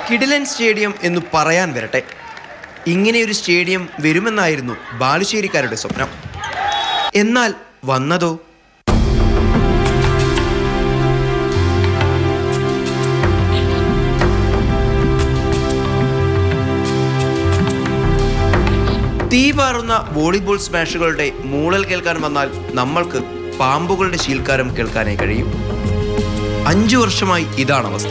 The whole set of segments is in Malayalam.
കിഡിലൻ സ്റ്റേഡിയം എന്ന് പറയാൻ വരട്ടെ ഇങ്ങനെയൊരു സ്റ്റേഡിയം വരുമെന്നായിരുന്നു ബാലുശ്ശേരിക്കാരുടെ സ്വപ്നം എന്നാൽ വന്നതോ തീപാറുന്ന വോളിബോൾ സ്മാഷുകളുടെ മൂളൽ കേൾക്കാൻ വന്നാൽ നമ്മൾക്ക് പാമ്പുകളുടെ ശീൽക്കാരം കേൾക്കാനേ കഴിയും അഞ്ചു വർഷമായി ഇതാണ് അവസ്ഥ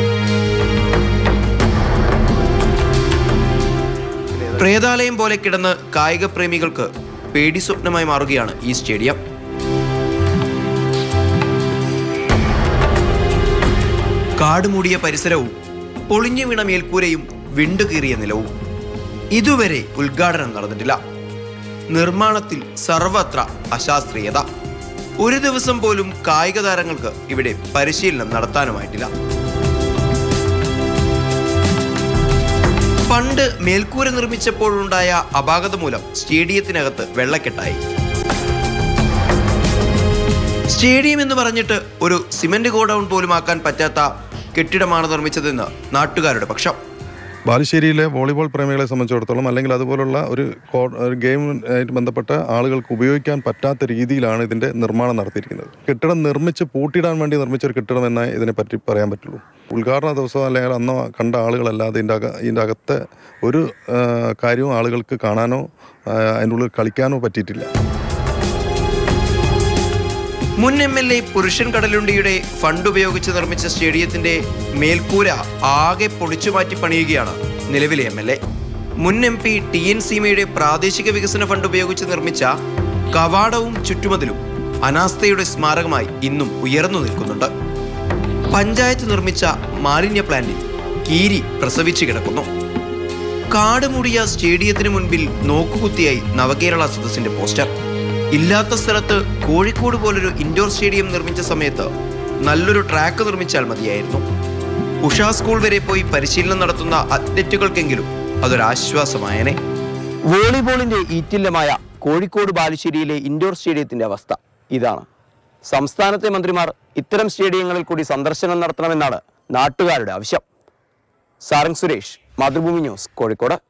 പ്രേതാലയം പോലെ കിടന്ന് കായിക പ്രേമികൾക്ക് പേടി സ്വപ്നമായി മാറുകയാണ് ഈ സ്റ്റേഡിയം കാടുമൂടിയ പരിസരവും പൊളിഞ്ഞു വീണ മേൽക്കൂരയും വിണ്ടുകീറിയ നിലവും ഇതുവരെ ഉദ്ഘാടനം നടന്നിട്ടില്ല നിർമ്മാണത്തിൽ സർവത്ര അശാസ്ത്രീയത ഒരു ദിവസം പോലും കായിക താരങ്ങൾക്ക് ഇവിടെ പരിശീലനം നടത്താനുമായിട്ടില്ല പണ്ട് മേൽക്കൂര നിർമ്മിച്ചപ്പോഴുണ്ടായ അപാകത മൂലം സ്റ്റേഡിയത്തിനകത്ത് വെള്ളക്കെട്ടായി സ്റ്റേഡിയം എന്ന് പറഞ്ഞിട്ട് ഒരു സിമന്റ് ഗോഡൌൺ പോലും ആക്കാൻ പറ്റാത്ത കെട്ടിടമാണ് നിർമ്മിച്ചതെന്ന് നാട്ടുകാരുടെ പക്ഷം ബാലുശ്ശേരിയിലെ വോളിബോൾ പ്രേമികളെ സംബന്ധിച്ചിടത്തോളം അല്ലെങ്കിൽ അതുപോലുള്ള ഒരു കോ- ഒരു ഗെയിമായിട്ട് ബന്ധപ്പെട്ട ആളുകൾക്ക് ഉപയോഗിക്കാൻ പറ്റാത്ത രീതിയിലാണ് ഇതിൻ്റെ നിർമ്മാണം നടത്തിയിരിക്കുന്നത് കെട്ടിടം നിർമ്മിച്ച് പൂട്ടിയിടാൻ വേണ്ടി നിർമ്മിച്ച ഒരു കെട്ടിടം എന്നേ ഇതിനെപ്പറ്റി പറയാൻ പറ്റുള്ളൂ ഉദ്ഘാടന ദിവസം അല്ലെങ്കിൽ അന്ന് കണ്ട ആളുകളല്ലാതെ ഇതിൻ്റെ അക ഇതിൻ്റെ അകത്തെ ഒരു ആ, കാര്യവും ആളുകൾക്ക് കാണാനോ ആ, അതിൻ്റെ ഉള്ളിൽ കളിക്കാനോ പറ്റിയിട്ടില്ല മുൻ എം എൽ എ പുരുഷൻ കടലുണ്ടിയുടെ ഫണ്ട് ഉപയോഗിച്ച് നിർമ്മിച്ച സ്റ്റേഡിയത്തിന്റെ മേൽക്കൂര ആകെ പൊടിച്ചു മാറ്റി പണിയുകയാണ് നിലവിലെ എം എൽ എ മുൻ എം പി ടി എൻ സീമയുടെ പ്രാദേശിക വികസന ഫണ്ട് ഉപയോഗിച്ച് നിർമ്മിച്ച കവാടവും ചുറ്റുമതിലും അനാസ്ഥയുടെ സ്മാരകമായി ഇന്നും ഉയർന്നു നിൽക്കുന്നുണ്ട് പഞ്ചായത്ത് നിർമ്മിച്ച മാലിന്യ പ്ലാന്റിൽ കീരി പ്രസവിച്ചു കിടക്കുന്നു കാടുമൂടിയ സ്റ്റേഡിയത്തിന് മുൻപിൽ നോക്കുകുത്തിയായി നവകേരള സദസ്സിന്റെ പോസ്റ്റർ ഇല്ലാത്ത സ്ഥലത്ത് കോഴിക്കോട് പോലൊരു ഇൻഡോർ സ്റ്റേഡിയം നിർമ്മിച്ച സമയത്ത് നല്ലൊരു ട്രാക്ക് നിർമ്മിച്ചാൽ മതിയായിരുന്നു ഉഷാ സ്കൂൾ വരെ പോയി പരിശീലനം നടത്തുന്ന അത്ലറ്റുകൾക്കെങ്കിലും അതൊരാശ്വാസമായനെ വോളിബോളിന്റെ ഈറ്റില്ലമായ കോഴിക്കോട് ബാലുശ്ശേരിയിലെ ഇൻഡോർ സ്റ്റേഡിയത്തിന്റെ അവസ്ഥ ഇതാണ് സംസ്ഥാനത്തെ മന്ത്രിമാർ ഇത്തരം സ്റ്റേഡിയങ്ങളിൽ കൂടി സന്ദർശനം നടത്തണമെന്നാണ് നാട്ടുകാരുടെ ആവശ്യം സാരംഗ് സുരേഷ് മാതൃഭൂമി ന്യൂസ് കോഴിക്കോട്